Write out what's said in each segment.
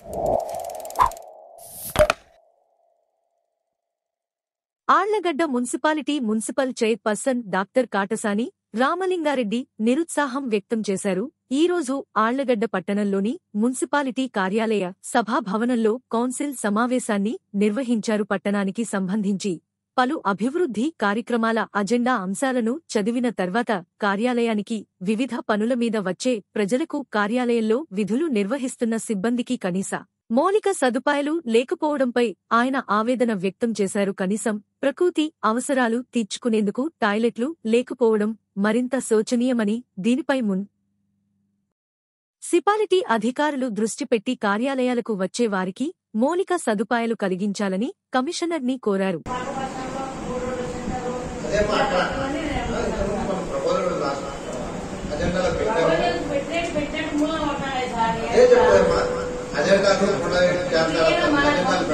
Allagadda municipality municipal chairperson doctor Katasani Ramalinga Reddy నిరుత్సాహం వ్యక్తం చేశారు ఈ రోజు ఆళ్లగడ్డ పట్టణంలోని మున్సిపాలిటీ కార్యాలయ సభాభవనంలో కౌన్సిల్ సమావేశాన్ని నిర్వహించారు పట్టణానికి సంబంధించి పలు అభివృద్ధి కార్యక్రమాల అజెండా అంశాలను చదివిన తర్వాత కార్యాలయానికి వివిధ పనుల మీద వచ్చే ప్రజలకు కార్యాలయంలో విధులు నిర్వహిస్తున్న సిబ్బందికి కనీస మౌలిక సదుపాయాలు లేకపోవడంపై ఆయన ఆవేదన వ్యక్తం చేశారు కనీసం ప్రకృతి అవసరాలు తీర్చుకునేందుకు టాయిలెట్లు లేకపోవడం మరింత శోచనీయమని దీనిపై మున్ సిపాలిటీ అధికారులు దృష్టి పెట్టి కార్యాలయాలకు వచ్చే వారికి మౌలిక సదుపాయాలు కలిగించాలని కమిషనర్ని కోరారు అదే మాట మన ప్రపోజల్ రాసినాం అజెండాలో పెట్టాము అదే చెప్పలేమ్మా అజెండాలో కూడా అజెండాలు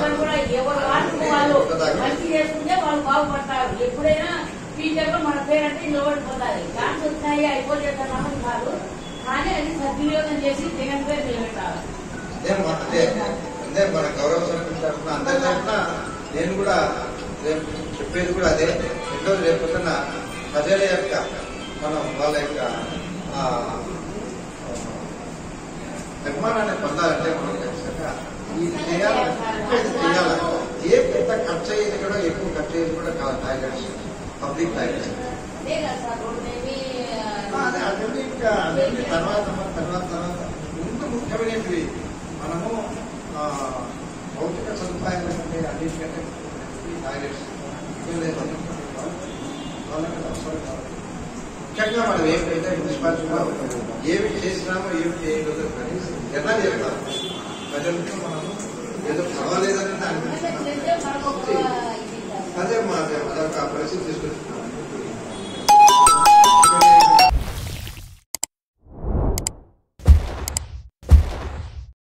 పెట్టాము ఎప్పుడైనా ఫ్యూచర్ లో మన పేరంటే నిలబడిపోతారు ఛాన్స్ వస్తాయి అయిపోలేదు నమ్మకం కాదు కానీ అది సద్వినియోగం చేసి జగన్ పేరు నిలబెట్టాలి అదే మా- అదే అదే మన గౌరవ సభ్యుల తరఫున అందరి తరఫున నేను కూడా రేపు చెప్పేది కూడా అదే రెండోది రేపు పొద్దున్న ప్రజల యొక్క మనం వాళ్ళ యొక్క ఆ, ఆ, నిర్మాణాన్ని పొందాలంటే మనం ఖచ్చితంగా ఇది చేయాలి ఇది చేయాలి ఏ పెద్ద ఖర్చు అయ్యేది కూడా ఎక్కువ ఖర్చు అయ్యేది కూడా కాదు టాయిలెట్స్ పబ్లిక్ టాయిలెట్స్ అదే కదా సార్ రోడ్డేమి అదే అవన్నీ ఇంకా అవన్నీ తర్వాత తర్వాత తర్వాత ముందు ముఖ్యమైనవి మనము ఆ, భౌతిక సదుపాయాలు అంటే అన్నిటికంటే ఈ టాయిలెట్స్ ఇవన్నీ వాళ్ళకి అవసరం కాదు. ముఖ్యంగా మనం ఏమిటంటే మున్సిపాలిటీలో ఏమి చేసినామో ఏమి చేయలేదో కానీ జనాలు చెప్తారు ప్రజలతో మనము ఏదో పర్వాలేదని చేస్తే మనకు ఒక అనిపిస్తుంది ఇది కాదు. అదే మా అదే అదొక పరిస్థితి తీసుకొచ్చుకున్నాం